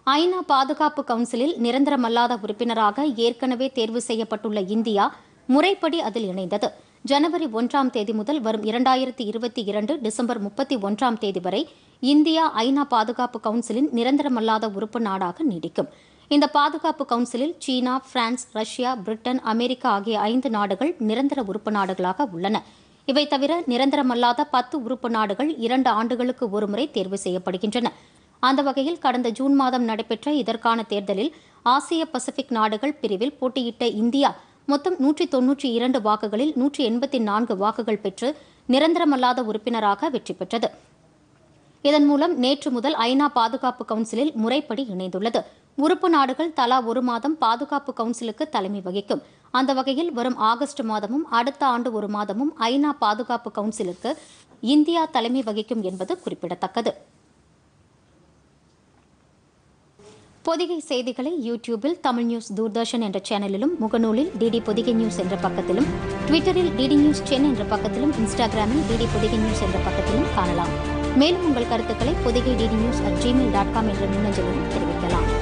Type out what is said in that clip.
ஐநா பாதுகாப்பு கவுன்சிலில் நிரந்தரமல்லாத உறுப்பினராக ஏற்கனவே தேர்வு செய்யப்பட்டுள்ள இந்தியா முறைப்படி அதில் இணைந்தது ஜனவரி ஒன்றாம் தேதி முதல் வரும் இரண்டாயிரத்தி இருபத்தி இரண்டு டிசம்பர் முப்பத்தி ஒன்றாம் தேதி வரை இந்தியா ஐநா பாதுகாப்பு கவுன்சிலின் நிரந்தரமல்லாத உறுப்பு நாடாக நீடிக்கும் இந்த பாதுகாப்பு கவுன்சிலில் சீனா பிரான்ஸ் ரஷ்யா பிரிட்டன் அமெரிக்கா ஆகிய ஐந்து நாடுகள் நிரந்தர உறுப்பு நாடுகளாக உள்ளன இவை தவிர நிரந்தரமல்லாத பத்து உறுப்பு நாடுகள் இரண்டு ஆண்டுகளுக்கு ஒருமுறை தேர்வு செய்யப்படுகின்றன அந்த வகையில் கடந்த ஜூன் மாதம் நடைபெற்ற இதற்கான தேர்தலில் ஆசிய பசிபிக் நாடுகள் பிரிவில் போட்டியிட்ட இந்தியா மொத்தம் நூற்றி தொன்னூற்றி இரண்டு வாக்குகளில் நூற்றி எண்பத்தி நான்கு வாக்குகள் பெற்று நிரந்தரமல்லாத உறுப்பினராக வெற்றி பெற்றது இதன் மூலம் நேற்று முதல் ஐநா பாதுகாப்பு கவுன்சிலில் முறைப்படி இணைந்துள்ளது உறுப்பு நாடுகள் தலா ஒரு மாதம் பாதுகாப்பு கவுன்சிலுக்கு தலைமை வகிக்கும் அந்த வகையில் வரும் ஆகஸ்ட் மாதமும் அடுத்த ஆண்டு ஒரு மாதமும் ஐநா பாதுகாப்பு கவுன்சிலுக்கு இந்தியா தலைமை வகிக்கும் என்பது குறிப்பிடத்தக்கது பொதிகை செய்திகளை யூடியூபில் தமிழ் நியூஸ் தூர்தர்ஷன் என்ற சேனலிலும் முகநூலில் டிடி பொதிகை நியூஸ் என்ற பக்கத்திலும் ட்விட்டரில் டிடி நியூஸ் சென் என்ற பக்கத்திலும் இன்ஸ்டாகிராமில் டிடி பொதிகை நியூஸ் என்ற பக்கத்திலும் காணலாம் மேலும் உங்கள் கருத்துக்களை Podhigai DD news at Gmail dot com என்ற மின்னஞ்சலிலும் தெரிவிக்கலாம்